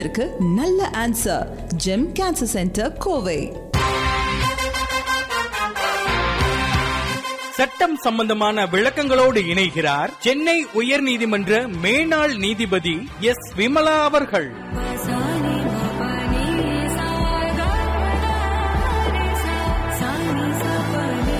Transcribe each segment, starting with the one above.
இருக்கு நல்ல answer GEM cancer centre Kovai சட்டம் சம்பந்தமான விளக்கங்களோடு இணைகிறார் சென்னை உயர்நீதிமன்ற மேனாள் நீதிபதி எஸ் விமலா அவர்கள் சானி மபனி சாகா ரே சா சானி சபனி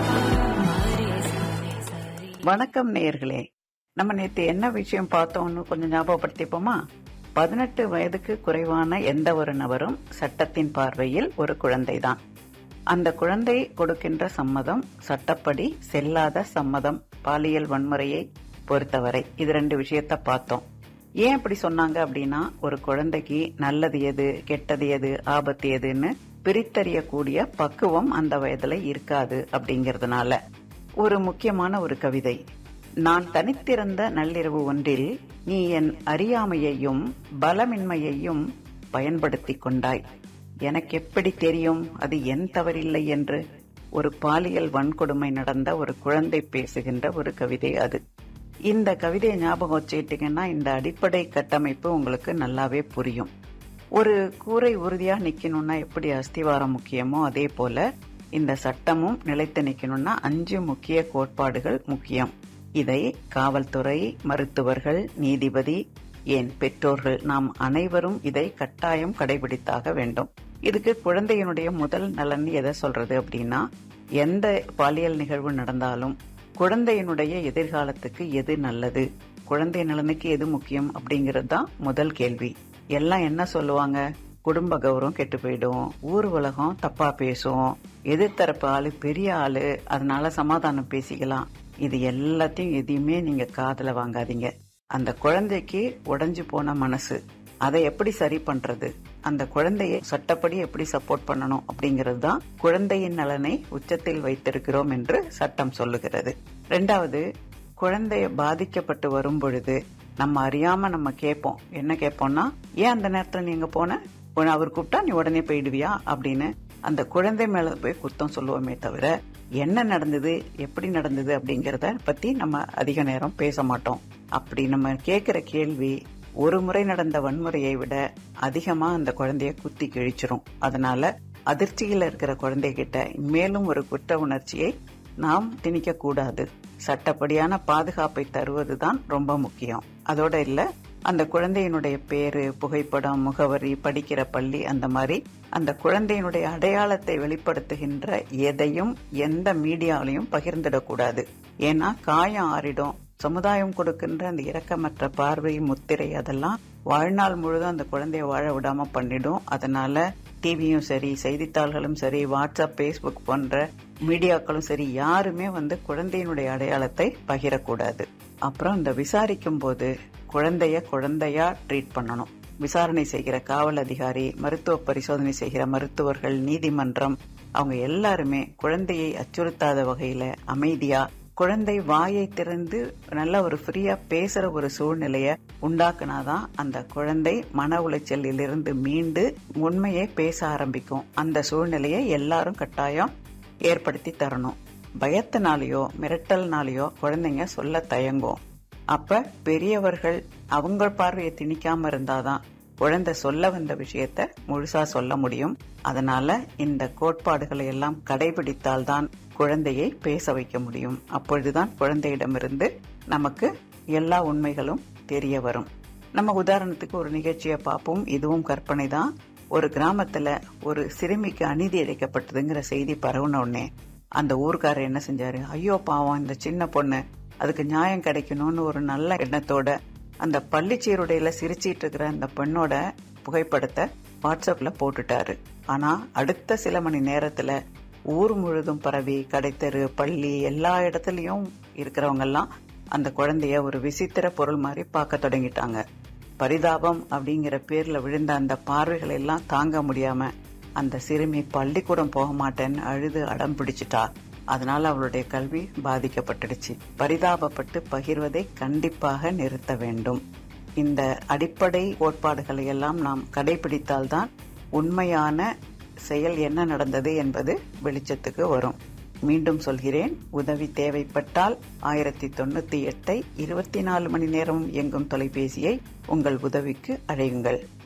மாரே சாரே சாரே வணக்கம் நேயர்களே நம்ம நேத்து என்ன விஷயம் பார்த்தோம்னு கொஞ்சம் ஞாபகப்படுத்திப்போமா பதினெட்டு வயதுக்கு குறைவான எந்த ஒரு நபரும் சட்டத்தின் பார்வையில் ஒரு குழந்தைதான் அந்த குழந்தை கொடுக்கின்ற சம்மதம் சட்டப்படி செல்லாத சம்மதம் பாலியல் வன்முறையை பொறுத்தவரை இது ரெண்டு விஷயத்த பார்த்தோம் ஏன் இப்படி சொன்னாங்க அப்படின்னா ஒரு குழந்தைக்கு நல்லது எது கெட்டது எது ஆபத்து எதுன்னு பிரித்தறியக்கூடிய பக்குவம் அந்த வயதுல இருக்காது அப்படிங்கறதுனால ஒரு முக்கியமான ஒரு கவிதை நான் தனித்திருந்த நள்ளிரவு ஒன்றில் நீ என் அறியாமையையும் பலமின்மையையும் பயன்படுத்திக் கொண்டாய் எனக்கு எப்படி தெரியும் அது என் தவறில்லை என்று ஒரு பாலியல் வன்கொடுமை நடந்த ஒரு குழந்தை பேசுகின்ற ஒரு கவிதை அது இந்த கவிதையை ஞாபகம் வச்சுக்கிட்டீங்கன்னா இந்த அடிப்படை கட்டமைப்பு உங்களுக்கு நல்லாவே புரியும் ஒரு கூரை உறுதியா நிக்கணும்னா எப்படி அஸ்திவாரம் முக்கியமோ அதே போல இந்த சட்டமும் நிலைத்து நிக்கணும்னா அஞ்சு முக்கிய கோட்பாடுகள் முக்கியம் இதை காவல்துறை மருத்துவர்கள் நீதிபதி ஏன் பெற்றோர்கள் நாம் அனைவரும் இதை கட்டாயம் கடைபிடித்தாக வேண்டும் இதுக்கு குழந்தையினுடைய முதல் நலன் எதை சொல்றது அப்படின்னா எந்த பாலியல் நிகழ்வு நடந்தாலும் குழந்தையினுடைய எதிர்காலத்துக்கு எது நல்லது குழந்தை நலனுக்கு எது முக்கியம் அப்படிங்கிறது தான் முதல் கேள்வி எல்லாம் என்ன சொல்லுவாங்க குடும்ப கௌரவம் கெட்டு போயிடும் ஊர் உலகம் தப்பா பேசும் எதிர்த்தரப்பு ஆளு பெரிய ஆளு அதனால சமாதானம் பேசிக்கலாம் இது எல்லாத்தையும் எதையுமே நீங்க காதுல வாங்காதீங்க அந்த குழந்தைக்கு உடைஞ்சு போன மனசு அதை எப்படி சரி பண்றது அந்த குழந்தையை சட்டப்படி எப்படி சப்போர்ட் பண்ணணும் அப்படிங்கிறது தான் குழந்தையின் நலனை உச்சத்தில் வைத்திருக்கிறோம் என்று சட்டம் சொல்லுகிறது ரெண்டாவது குழந்தைய பாதிக்கப்பட்டு வரும் பொழுது நம்ம அறியாம நம்ம கேட்போம் என்ன கேட்போம்னா ஏன் அந்த நேரத்துல நீங்க போன உன்னை அவர் கூப்பிட்டா நீ உடனே போயிடுவியா அப்படின்னு அந்த குழந்தை மேல போய் குத்தம் சொல்லுவோமே தவிர என்ன நடந்தது எப்படி நடந்தது அப்படிங்கறத பத்தி நம்ம அதிக நேரம் பேச மாட்டோம் அப்படி நம்ம கேக்குற கேள்வி ஒரு முறை நடந்த வன்முறையை விட அதிகமா அந்த குழந்தைய குத்தி கிழிச்சிரும் அதனால அதிர்ச்சியில இருக்கிற குழந்தைகிட்ட மேலும் ஒரு குற்ற உணர்ச்சியை நாம் திணிக்க கூடாது சட்டப்படியான பாதுகாப்பை தருவதுதான் ரொம்ப முக்கியம் அதோட இல்ல அந்த குழந்தையினுடைய பேரு புகைப்படம் முகவரி படிக்கிற பள்ளி அந்த மாதிரி அந்த குழந்தையினுடைய அடையாளத்தை வெளிப்படுத்துகின்ற எதையும் எந்த மீடியாவிலையும் பகிர்ந்திடக்கூடாது ஏன்னா காயம் ஆறிடும் சமுதாயம் கொடுக்கின்ற அந்த இரக்கமற்ற பார்வை முத்திரை அதெல்லாம் வாழ்நாள் முழுதும் அந்த குழந்தைய வாழ விடாம பண்ணிடும் அதனால டிவியும் சரி செய்தித்தாள்களும் சரி வாட்ஸ்அப் பேஸ்புக் போன்ற மீடியாக்களும் சரி யாருமே வந்து குழந்தையினுடைய அடையாளத்தை பகிரக்கூடாது அப்புறம் இந்த விசாரிக்கும் போது குழந்தைய குழந்தையா ட்ரீட் பண்ணணும் விசாரணை செய்கிற காவல் அதிகாரி மருத்துவ பரிசோதனை செய்கிற மருத்துவர்கள் நீதிமன்றம் அவங்க எல்லாருமே குழந்தையை அச்சுறுத்தாத வகையில அமைதியா குழந்தை வாயை திறந்து நல்ல ஒரு ஃப்ரீயா பேசுற ஒரு சூழ்நிலைய உண்டாக்குனாதான் அந்த குழந்தை மன உளைச்சலில் இருந்து மீண்டு உண்மையை பேச ஆரம்பிக்கும் அந்த சூழ்நிலையை எல்லாரும் கட்டாயம் ஏற்படுத்தி தரணும் பயத்தினாலேயோ மிரட்டல்னாலேயோ குழந்தைங்க சொல்ல தயங்கும் அப்ப பெரியவர்கள் அவங்க பார்வையை திணிக்காம இருந்தாதான் குழந்தை சொல்ல வந்த விஷயத்த முழுசா சொல்ல முடியும் அதனால இந்த கோட்பாடுகளை எல்லாம் கடைபிடித்தால்தான் குழந்தையை பேச வைக்க முடியும் அப்பொழுதுதான் குழந்தையிடமிருந்து நமக்கு எல்லா உண்மைகளும் தெரிய வரும் நம்ம உதாரணத்துக்கு ஒரு நிகழ்ச்சியை பார்ப்போம் இதுவும் கற்பனை தான் ஒரு கிராமத்துல ஒரு சிறுமிக்கு அநீதி இழைக்கப்பட்டதுங்கிற செய்தி பரவுன உடனே அந்த ஊர்க்காரர் என்ன செஞ்சாரு ஐயோ பாவம் இந்த சின்ன பொண்ணு அதுக்கு நியாயம் கிடைக்கணும்னு ஒரு நல்ல எண்ணத்தோட அந்த பள்ளிச்சீருடையில சிரிச்சிட்டு இருக்கிற அந்த பெண்ணோட புகைப்படத்தை வாட்ஸ்அப்ல போட்டுட்டாரு ஆனா அடுத்த சில மணி நேரத்துல ஊர் முழுதும் பரவி கடைத்தெரு பள்ளி எல்லா இடத்துலயும் இருக்கிறவங்க எல்லாம் அந்த குழந்தைய ஒரு விசித்திர பொருள் மாதிரி பார்க்க தொடங்கிட்டாங்க பரிதாபம் அப்படிங்கிற பேர்ல விழுந்த அந்த பார்வைகளை எல்லாம் தாங்க முடியாம அந்த சிறுமி பள்ளிக்கூடம் போக மாட்டேன்னு அழுது அடம் பிடிச்சிட்டா அதனால அவளுடைய கல்வி பாதிக்கப்பட்டுடுச்சு பரிதாபப்பட்டு பகிர்வதை கண்டிப்பாக நிறுத்த வேண்டும் இந்த அடிப்படை கோட்பாடுகளை எல்லாம் நாம் கடைபிடித்தால்தான் உண்மையான செயல் என்ன நடந்தது என்பது வெளிச்சத்துக்கு வரும் மீண்டும் சொல்கிறேன் உதவி தேவைப்பட்டால் ஆயிரத்தி தொண்ணூத்தி எட்டை இருபத்தி நாலு மணி நேரமும் இயங்கும் தொலைபேசியை உங்கள் உதவிக்கு அழையுங்கள்